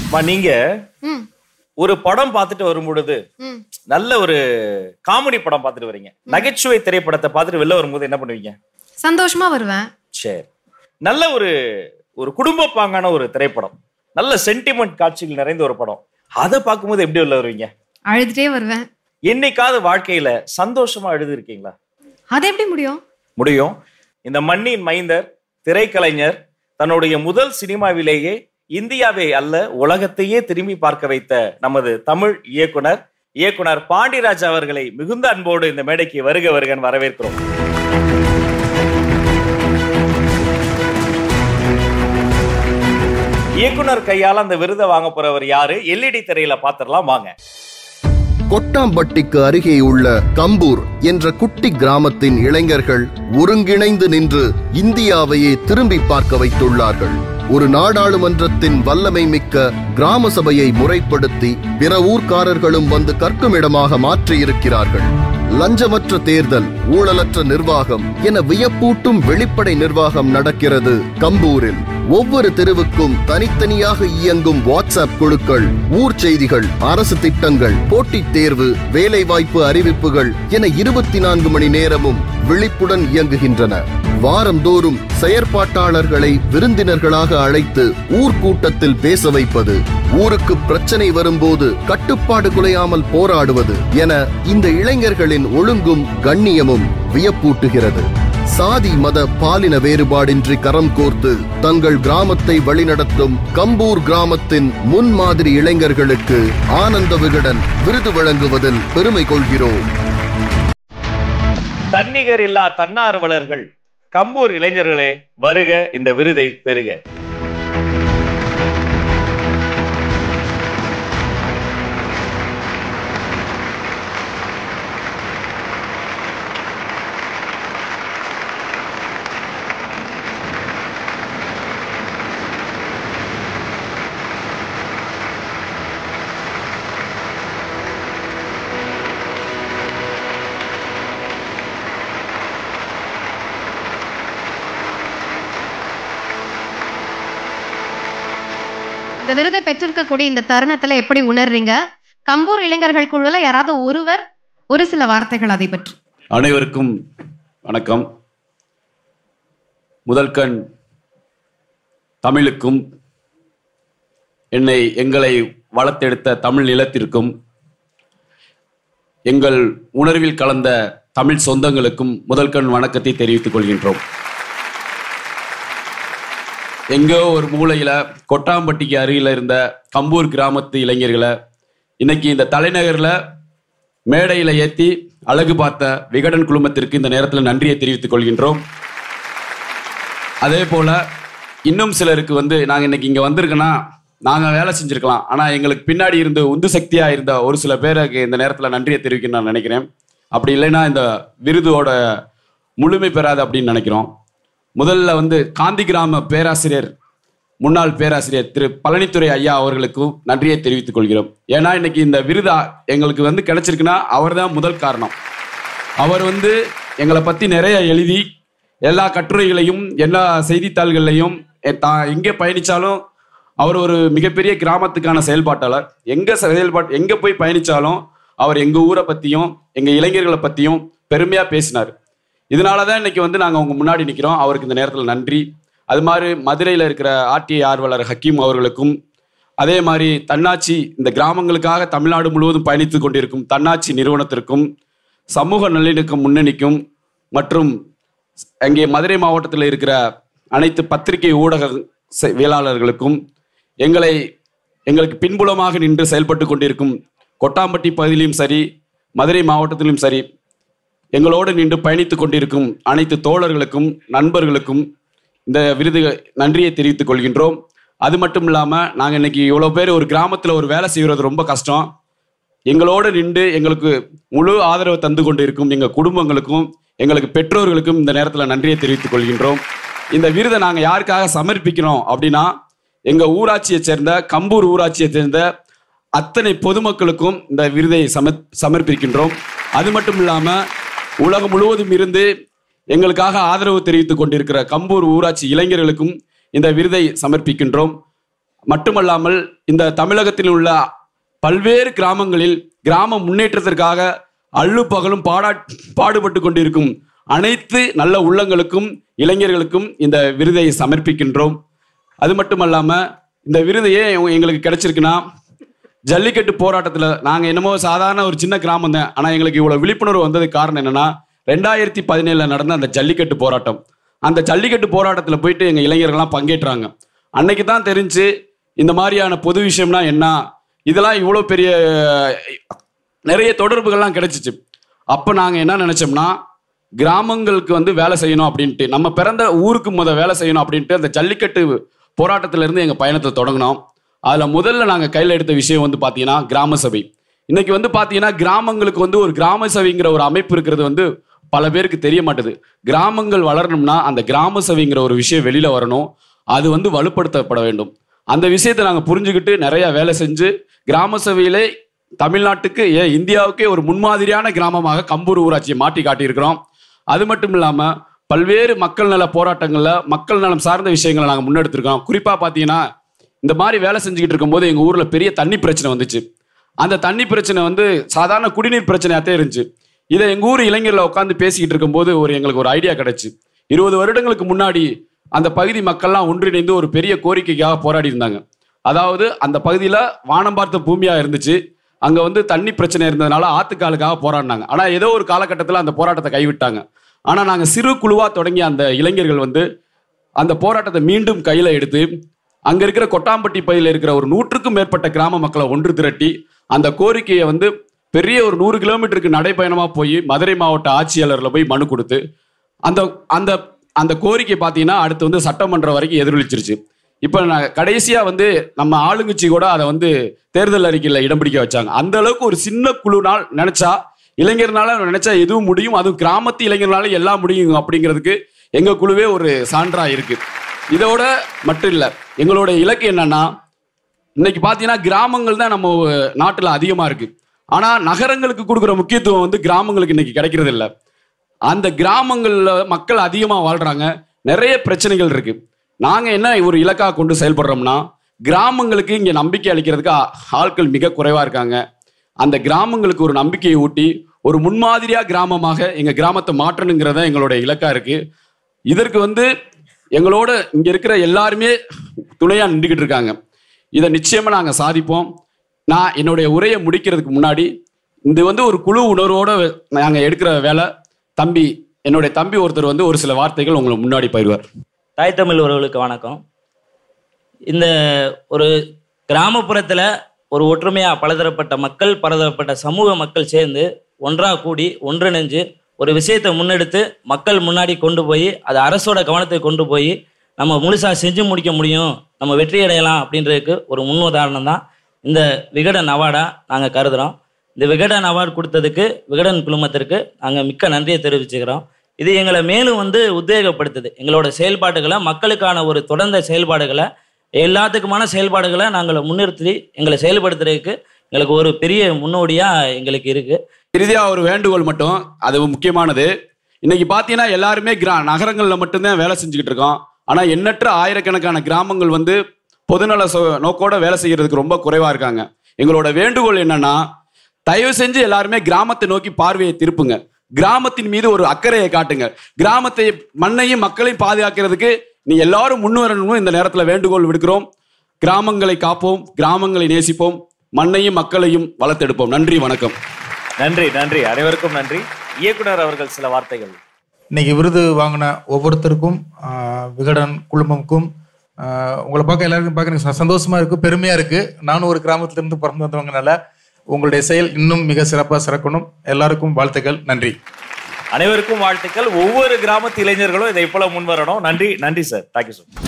அம்மா, நீங்க ம் ஒரு படம் பார்த்துட்டு வரும் பொழுது ம் நல்ல ஒரு காமெடி படம் பார்த்துட்டு வரீங்க நகைச்சுவை திரைப்படத்தை பார்த்துட்டு வெளில வரும்போது என்ன பண்ணுவீங்க சந்தோஷமா வருவேன் சரி நல்ல ஒரு ஒரு குடும்ப பாங்கான ஒரு திரைப்படம் நல்ல சென்டிமெண்ட் காட்சிகள் நிறைந்த ஒரு படம் அதை பார்க்கும்போது எப்படி வெளில வருவீங்க அழுதுட்டே வருவேன் என்னைக்காவது வாழ்க்கையில சந்தோஷமா எழுதி இருக்கீங்களா அது எப்படி முடியும் முடியும் இந்த மண்ணின் மைந்தர் திரைக்கலைஞர் தன்னுடைய முதல் சினிமாவிலேயே இந்தியாவை அல்ல உலகத்தையே திரும்பி பார்க்க வைத்த நமது தமிழ் இயக்குனர் இயக்குனர் பாண்டிராஜ் அவர்களை மிகுந்த அன்போடு இந்த மேடைக்கு வருக வருகன் வரவேற்கிறோம் இயக்குனர் கையால அந்த விருதை வாங்க போறவர் யாரு எல்இடி திரையில பாத்திரலாம் வாங்க கொட்டாம்பட்டிக்கு அருகே உள்ள கம்பூர் என்ற குட்டி கிராமத்தின் இளைஞர்கள் ஒருங்கிணைந்து நின்று இந்தியாவையே திரும்பி பார்க்க வைத்துள்ளார்கள் ஒரு நாடாளுமன்றத்தின் வல்லமை மிக்க கிராம சபையை முறைப்படுத்தி பிற ஊர்க்காரர்களும் வந்து கற்கும் இடமாக மாற்றியிருக்கிறார்கள் லஞ்சமற்ற தேர்தல் ஊழலற்ற நிர்வாகம் என வியப்பூட்டும் வெளிப்படை நிர்வாகம் நடக்கிறது கம்பூரில் ஒவ்வொரு தெருவுக்கும் தனித்தனியாக இயங்கும் வாட்ஸ்அப் குழுக்கள் ஊர் செய்திகள் அரசு திட்டங்கள் போட்டித் தேர்வு வேலைவாய்ப்பு அறிவிப்புகள் என இருபத்தி நான்கு மணி நேரமும் விழிப்புடன் இயங்குகின்றன வாரந்தோறும் செயற்பாட்டாளர்களை விருந்தினர்களாக அழைத்து ஊர் கூட்டத்தில் பேச வைப்பது ஊருக்கு பிரச்சனை வரும்போது கட்டுப்பாடு குலையாமல் போராடுவது என இந்த இளைஞர்களின் ஒழுங்கும் கண்ணியமும் வியப்பூட்டுகிறது சாதி மத பாலின வேறுபாடின்றி கரம் கோர்த்து தங்கள் கிராமத்தை வழிநடத்தும் கம்பூர் கிராமத்தின் முன்மாதிரி இளைஞர்களுக்கு ஆனந்த விகடன் விருது வழங்குவதில் பெருமை கொள்கிறோம் தன்னிகர் இல்லா தன்னார்வலர்கள் கம்பூர் இளைஞர்களே வருக இந்த விருதை பெறுக இந்த விருதை பெற்றிருக்கக்கூடிய இந்த தருணத்துல எப்படி உணர்றீங்க கம்பூர் இளைஞர்கள் குழுல யாராவது ஒருவர் ஒரு சில வார்த்தைகள் அதை பற்றி அனைவருக்கும் வணக்கம் முதல் கண் தமிழுக்கும் என்னை எங்களை வளர்த்தெடுத்த தமிழ் நிலத்திற்கும் எங்கள் உணர்வில் கலந்த தமிழ் சொந்தங்களுக்கும் முதல் கண் வணக்கத்தை தெரிவித்துக் கொள்கின்றோம் எங்கோ ஒரு மூலையில கொட்டாம்பட்டிக்கு அருகில இருந்த கம்பூர் கிராமத்து இளைஞர்களை இன்னைக்கு இந்த தலைநகர்ல மேடையில ஏத்தி அழகு பார்த்த விகடன் குழுமத்திற்கு இந்த நேரத்தில் நன்றியை தெரிவித்துக் கொள்கின்றோம் அதே போல இன்னும் சிலருக்கு வந்து நாங்க இன்னைக்கு இங்க வந்திருக்கோன்னா நாங்க வேலை செஞ்சிருக்கலாம் ஆனா எங்களுக்கு பின்னாடி இருந்து உந்து சக்தியா இருந்த ஒரு சில பேருக்கு இந்த நேரத்துல நன்றியை தெரிவிக்க நான் நினைக்கிறேன் அப்படி இல்லைன்னா இந்த விருதோட முழுமை பெறாது அப்படின்னு நினைக்கிறோம் முதல்ல வந்து காந்தி கிராம பேராசிரியர் முன்னாள் பேராசிரியர் திரு பழனித்துறை ஐயா அவர்களுக்கும் நன்றியை தெரிவித்துக் கொள்கிறோம் ஏன்னா இன்னைக்கு இந்த விருதா எங்களுக்கு வந்து கிடைச்சிருக்குன்னா அவர்தான் முதல் காரணம் அவர் வந்து எங்களை பத்தி நிறைய எழுதி எல்லா கட்டுரைகளையும் எல்லா செய்தித்தாள்கள்லையும் எ- தான் எங்கே பயணிச்சாலும் அவர் ஒரு மிகப்பெரிய கிராமத்துக்கான செயல்பாட்டாளர் எங்க செயல்பாட்டு எங்க போய் பயணிச்சாலும் அவர் எங்க ஊரை பத்தியும் எங்க இளைஞர்களை பத்தியும் பெருமையா பேசினார் இதனால தான் இன்னைக்கு வந்து நாங்கள் உங்க முன்னாடி நிற்கிறோம் அவருக்கு இந்த நேரத்தில் நன்றி அது மாதிரி மதுரையில் இருக்கிற ஆர்டிஐ ஆர்வலர் ஹக்கீம் அவர்களுக்கும் அதே மாதிரி தன்னாட்சி இந்த கிராமங்களுக்காக தமிழ்நாடு முழுவதும் பயணித்து கொண்டிருக்கும் தன்னாட்சி நிறுவனத்திற்கும் சமூக நல்லிணக்கம் முன்னணிக்கும் மற்றும் அங்கே மதுரை மாவட்டத்தில் இருக்கிற அனைத்து பத்திரிகை ஊடக செயலாளர்களுக்கும் எங்களை எங்களுக்கு பின்புலமாக நின்று செயல்பட்டு கொண்டிருக்கும் கொட்டாம்பட்டி பகுதியிலும் சரி மதுரை மாவட்டத்திலும் சரி எங்களோடு நின்று பயணித்துக் கொண்டிருக்கும் அனைத்து தோழர்களுக்கும் நண்பர்களுக்கும் இந்த விருது நன்றியை தெரிவித்துக் கொள்கின்றோம் அது மட்டும் இல்லாமல் நாங்கள் இன்னைக்கு இவ்வளோ பேர் ஒரு கிராமத்தில் ஒரு வேலை செய்கிறது ரொம்ப கஷ்டம் எங்களோடு நின்று எங்களுக்கு முழு ஆதரவு தந்து கொண்டிருக்கும் எங்கள் குடும்பங்களுக்கும் எங்களுக்கு பெற்றோர்களுக்கும் இந்த நேரத்தில் நன்றியை தெரிவித்துக் கொள்கின்றோம் இந்த விருதை நாங்கள் யாருக்காக சமர்ப்பிக்கிறோம் அப்படின்னா எங்கள் ஊராட்சியை சேர்ந்த கம்பூர் ஊராட்சியை சேர்ந்த அத்தனை பொதுமக்களுக்கும் இந்த விருதை சம சமர்ப்பிக்கின்றோம் அது மட்டும் இல்லாமல் உலகம் முழுவதும் இருந்து எங்களுக்காக ஆதரவு தெரிவித்துக் கொண்டிருக்கிற கம்பூர் ஊராட்சி இளைஞர்களுக்கும் இந்த விருதை சமர்ப்பிக்கின்றோம் மட்டுமல்லாமல் இந்த தமிழகத்தில் உள்ள பல்வேறு கிராமங்களில் கிராம முன்னேற்றத்திற்காக அள்ளு பகலும் பாடா பாடுபட்டு கொண்டிருக்கும் அனைத்து நல்ல உள்ளங்களுக்கும் இளைஞர்களுக்கும் இந்த விருதை சமர்ப்பிக்கின்றோம் அது மட்டுமல்லாம இந்த விருது ஏன் எங்க- எங்களுக்கு கிடைச்சிருக்குன்னா ஜல்லிக்கட்டு போராட்டத்தில் நாங்கள் என்னமோ சாதாரண ஒரு சின்ன கிராமம் தான் ஆனால் எங்களுக்கு இவ்வளோ விழிப்புணர்வு வந்ததுக்கு காரணம் என்னன்னா ரெண்டாயிரத்தி பதினேழில் நடந்த அந்த ஜல்லிக்கட்டு போராட்டம் அந்த ஜல்லிக்கட்டு போராட்டத்தில் போயிட்டு எங்கள் இளைஞர்கள்லாம் பங்கேற்றாங்க அன்னைக்கு தான் தெரிஞ்சு இந்த மாதிரியான பொது விஷயம்னா என்ன இதெல்லாம் இவ்வளோ பெரிய நிறைய தொடர்புகள்லாம் கிடைச்சிச்சு அப்போ நாங்கள் என்ன நினச்சோம்னா கிராமங்களுக்கு வந்து வேலை செய்யணும் அப்படின்ட்டு நம்ம பிறந்த ஊருக்கு முத வேலை செய்யணும் அப்படின்ட்டு அந்த ஜல்லிக்கட்டு போராட்டத்துல இருந்து எங்கள் பயணத்தை தொடங்கினோம் அதில் முதல்ல நாங்கள் கையில் எடுத்த விஷயம் வந்து பார்த்தீங்கன்னா கிராம சபை இன்னைக்கு வந்து பார்த்தீங்கன்னா கிராமங்களுக்கு வந்து ஒரு கிராம சபைங்கிற ஒரு அமைப்பு இருக்கிறது வந்து பல பேருக்கு தெரிய மாட்டுது கிராமங்கள் வளரணும்னா அந்த கிராம சபைங்கிற ஒரு விஷயம் வெளியில வரணும் அது வந்து வலுப்படுத்தப்பட வேண்டும் அந்த விஷயத்தை நாங்கள் புரிஞ்சுக்கிட்டு நிறைய வேலை செஞ்சு கிராம சபையிலே தமிழ்நாட்டுக்கு ஏன் இந்தியாவுக்கே ஒரு முன்மாதிரியான கிராமமாக கம்பூர் ஊராட்சியை மாற்றி காட்டியிருக்கிறோம் அது மட்டும் இல்லாமல் பல்வேறு மக்கள் நல போராட்டங்களில் மக்கள் நலம் சார்ந்த விஷயங்களை நாங்கள் முன்னெடுத்திருக்கோம் குறிப்பாக பார்த்தீங்கன்னா இந்த மாதிரி வேலை செஞ்சுக்கிட்டு இருக்கும்போது எங்கள் ஊரில் பெரிய தண்ணி பிரச்சனை வந்துச்சு அந்த தண்ணி பிரச்சனை வந்து சாதாரண குடிநீர் பிரச்சனையாகத்தே இருந்துச்சு இதை எங்கள் ஊர் இளைஞர்களை உட்காந்து பேசிக்கிட்டு இருக்கும்போது ஒரு எங்களுக்கு ஒரு ஐடியா கிடைச்சு இருபது வருடங்களுக்கு முன்னாடி அந்த பகுதி மக்கள்லாம் ஒன்றிணைந்து ஒரு பெரிய கோரிக்கைக்காக போராடி இருந்தாங்க அதாவது அந்த பகுதியில் வானம் பார்த்த பூமியாக இருந்துச்சு அங்கே வந்து தண்ணி பிரச்சனை இருந்ததுனால ஆத்துக்காலுக்காக போராடினாங்க ஆனால் ஏதோ ஒரு காலகட்டத்தில் அந்த போராட்டத்தை கைவிட்டாங்க ஆனால் நாங்கள் சிறு குழுவாக தொடங்கிய அந்த இளைஞர்கள் வந்து அந்த போராட்டத்தை மீண்டும் கையில் எடுத்து அங்கே இருக்கிற கொட்டாம்பட்டி பகுதியில் இருக்கிற ஒரு நூற்றுக்கும் மேற்பட்ட கிராம மக்களை ஒன்று திரட்டி அந்த கோரிக்கையை வந்து பெரிய ஒரு நூறு கிலோமீட்டருக்கு நடைப்பயணமாக போய் மதுரை மாவட்ட ஆட்சியாளரில் போய் மனு கொடுத்து அந்த அந்த அந்த கோரிக்கை பார்த்தீங்கன்னா அடுத்து வந்து சட்டமன்றம் வரைக்கும் எதிரொலிச்சிருச்சு இப்போ நான் கடைசியாக வந்து நம்ம ஆளுங்கட்சி கூட அதை வந்து தேர்தல் அறிக்கையில் இடம் பிடிக்க வச்சாங்க அந்த அளவுக்கு ஒரு சின்ன குழுனால் நினைச்சா இளைஞர்னால நினைச்சா எதுவும் முடியும் அதுவும் கிராமத்து இளைஞர்னால எல்லாம் முடியும் அப்படிங்கிறதுக்கு எங்க குழுவே ஒரு சான்றா இருக்கு இதோட மட்டும் இல்லை எங்களோட இலக்கு என்னன்னா இன்னைக்கு பார்த்தீங்கன்னா கிராமங்கள் தான் நம்ம நாட்டில் அதிகமாக இருக்கு ஆனால் நகரங்களுக்கு கொடுக்குற முக்கியத்துவம் வந்து கிராமங்களுக்கு இன்னைக்கு கிடைக்கிறது இல்லை அந்த கிராமங்களில் மக்கள் அதிகமாக வாழ்றாங்க நிறைய பிரச்சனைகள் இருக்கு நாங்கள் என்ன ஒரு இலக்காக கொண்டு செயல்படுறோம்னா கிராமங்களுக்கு இங்கே நம்பிக்கை அளிக்கிறதுக்கு ஆ- ஆட்கள் மிக குறைவாக இருக்காங்க அந்த கிராமங்களுக்கு ஒரு நம்பிக்கையை ஊட்டி ஒரு முன்மாதிரியா கிராமமாக எங்க கிராமத்தை மாற்றணுங்கிறத எங்களோட இலக்கா இருக்கு இதற்கு வந்து எங்களோட இங்க இருக்கிற எல்லாருமே துணையா நின்றுகிட்டு இருக்காங்க இதை நிச்சயமா நாங்க சாதிப்போம் நான் என்னுடைய உரையை முடிக்கிறதுக்கு முன்னாடி இது வந்து ஒரு குழு உணர்வோட நாங்க எடுக்கிற வேலை தம்பி என்னுடைய தம்பி ஒருத்தர் வந்து ஒரு சில வார்த்தைகள் உங்களுக்கு முன்னாடி பயிர்வார் தாய் தமிழ் உறவுகளுக்கு வணக்கம் இந்த ஒரு கிராமப்புறத்தில் ஒரு ஒற்றுமையாக பலதரப்பட்ட மக்கள் பலதரப்பட்ட சமூக மக்கள் சேர்ந்து ஒன்றாக கூடி ஒன்றிணைஞ்சு ஒரு விஷயத்தை முன்னெடுத்து மக்கள் முன்னாடி கொண்டு போய் அது அரசோட கவனத்துக்கு கொண்டு போய் நம்ம முழுசாக செஞ்சு முடிக்க முடியும் நம்ம வெற்றி அடையலாம் அப்படின்றதுக்கு ஒரு முன் உதாரணம் தான் இந்த விகடன் அவார்டாக நாங்கள் கருதுகிறோம் இந்த விகடன் அவார்டு கொடுத்ததுக்கு விகடன் குழுமத்திற்கு நாங்கள் மிக்க நன்றியை தெரிவிச்சுக்கிறோம் இது எங்களை மேலும் வந்து உத்வேகப்படுத்துது எங்களோட செயல்பாடுகளை மக்களுக்கான ஒரு தொடர்ந்த செயல்பாடுகளை எல்லாத்துக்குமான செயல்பாடுகளை நாங்கள் முன்னிறுத்தி எங்களை செயல்படுத்துறதுக்கு எங்களுக்கு ஒரு பெரிய முன்னோடியாக எங்களுக்கு இருக்குது இறுதியா ஒரு வேண்டுகோள் மட்டும் அது முக்கியமானது இன்னைக்கு பார்த்தீங்கன்னா எல்லாருமே கிரா நகரங்களில் மட்டும்தான் வேலை செஞ்சுக்கிட்டு இருக்கோம் ஆனால் எண்ணற்ற ஆயிரக்கணக்கான கிராமங்கள் வந்து பொதுநல சொ- நோக்கோட வேலை செய்யறதுக்கு ரொம்ப குறைவா இருக்காங்க எங்களோட வேண்டுகோள் என்னன்னா தயவு செஞ்சு எல்லாருமே கிராமத்தை நோக்கி பார்வையை திருப்புங்க கிராமத்தின் மீது ஒரு அக்கறையை காட்டுங்க கிராமத்தை மண்ணையும் மக்களையும் பாதுகாக்கிறதுக்கு நீ எல்லாரும் முன் வரணும்னு இந்த நேரத்தில் வேண்டுகோள் விடுக்கிறோம் கிராமங்களை காப்போம் கிராமங்களை நேசிப்போம் மண்ணையும் மக்களையும் வளர்த்தெடுப்போம் நன்றி வணக்கம் நன்றி நன்றி அனைவருக்கும் நன்றி இயக்குனர் அவர்கள் சில வார்த்தைகள் இன்னைக்கு விருது வாங்கின ஒவ்வொருத்தருக்கும் ஆஹ், விகடன் குழுமமுக்கும் ஆஹ், உங்களை பார்க்க எல்லாருக்கும் பார்க்க எனக்கு ச- சந்தோஷமா இருக்கு பெருமையா இருக்கு நானும் ஒரு கிராமத்துல இருந்து பிறந்து வந்தவங்கனால உங்களுடைய செயல் இன்னும் மிக சிறப்பாக சிறக்கணும் எல்லாருக்கும் வாழ்த்துக்கள் நன்றி அனைவருக்கும் வாழ்த்துக்கள் ஒவ்வொரு கிராமத்து இளைஞர்களும் இதை போல முன் வரணும் நன்றி நன்றி சார் தேங்க்யூ சார்